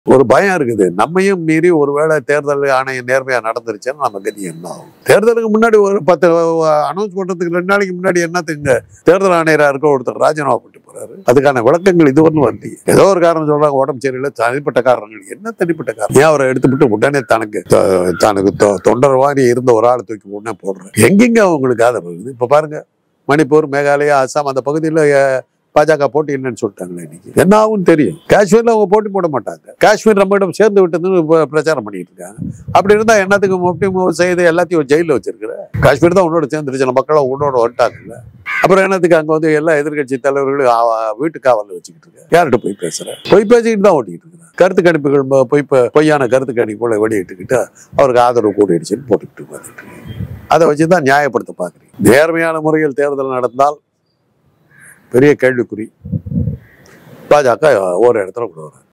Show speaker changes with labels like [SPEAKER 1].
[SPEAKER 1] ஒரு பயம் இருக்குது நம்மையும் மீறி ஒருவேளை தேர்தல் ஆணையம் நேர்மையா நடந்துருச்சுன்னா நம்ம கதி என்ன ஆகும் தேர்தலுக்கு முன்னாடி ஒரு பத்து அனௌன்ஸ் பண்றதுக்கு ரெண்டு நாளைக்கு முன்னாடி என்னத்துங்க தேர்தல் ஆணையரா இருக்க ஒருத்தர் ராஜினாமா பண்ணிட்டு போறாரு அதுக்கான விளக்கங்கள் இதுவரையும் வரலையே ஏதோ ஒரு காரணம் சொல்றாங்க உடம்பு சரியில்லை தனிப்பட்ட காரணங்கள் என்ன தனிப்பட்ட காரணம் ஏன் அவரை எடுத்துவிட்டு உடனே தனக்கு த- தனக்கு தொ- தொண்டர் மாதிரி இருந்த ஒரு ஆளை தூக்கி உடனே போடுறேன் எங்கெங்க அவங்களுக்கு ஆதரவு இருக்குது இப்ப பாருங்க மணிப்பூர் மேகாலயா அஸ்ஸாம் அந்த பகுதியில் பாஜக போட்டி இல்லைன்னு சொல்லிட்டாங்களே இன்னைக்கு என்ன ஆகும்னு தெரியும் காஷ்மீர்ல அவங்க போட்டி போட மாட்டாங்க காஷ்மீர் நம்மகிட்ட சேர்ந்து விட்டதுன்னு இப்ப பிரச்சாரம் பண்ணிட்டு இருக்காங்க அப்படி இருந்தா என்னத்துக்கு முப்டி மூவ் செய்து எல்லாத்தையும் ஜெயிலில் வச்சிருக்கிற காஷ்மீர் தான் உன்னோட சேர்ந்துருச்சு நம்ம மக்களை உன்னோட வந்துட்டாங்கல்ல அப்புறம் என்னத்துக்கு அங்க வந்து எல்லா எதிர்க்கட்சி தலைவர்களும் ஆ- வீட்டு காவலில் வச்சுக்கிட்டு இருக்க யார்கிட்ட போய் பேசுற பொய் பேசிக்கிட்டு தான் ஓட்டிக்கிட்டு இருக்கிறேன் கருத்து கணிப்புகள் ம- பொய் ப- பொய்யான கருத்து கணிப்புகளை வெளியிட்டுக்கிட்டு அவருக்கு ஆதரவு கூடிடுச்சுன்னு போட்டுக்கிட்டு உட்கார்ந்துட்டு இருக்கீங்க. அதை வச்சு தான் நியாயப்படுத்த பார்க்குறீங்க நேர்மையான முறையில் தேர்தல் நடந்தால் பெரிய கேள்விக்குறி பாஜக ஒரு இடத்துல கூட வராது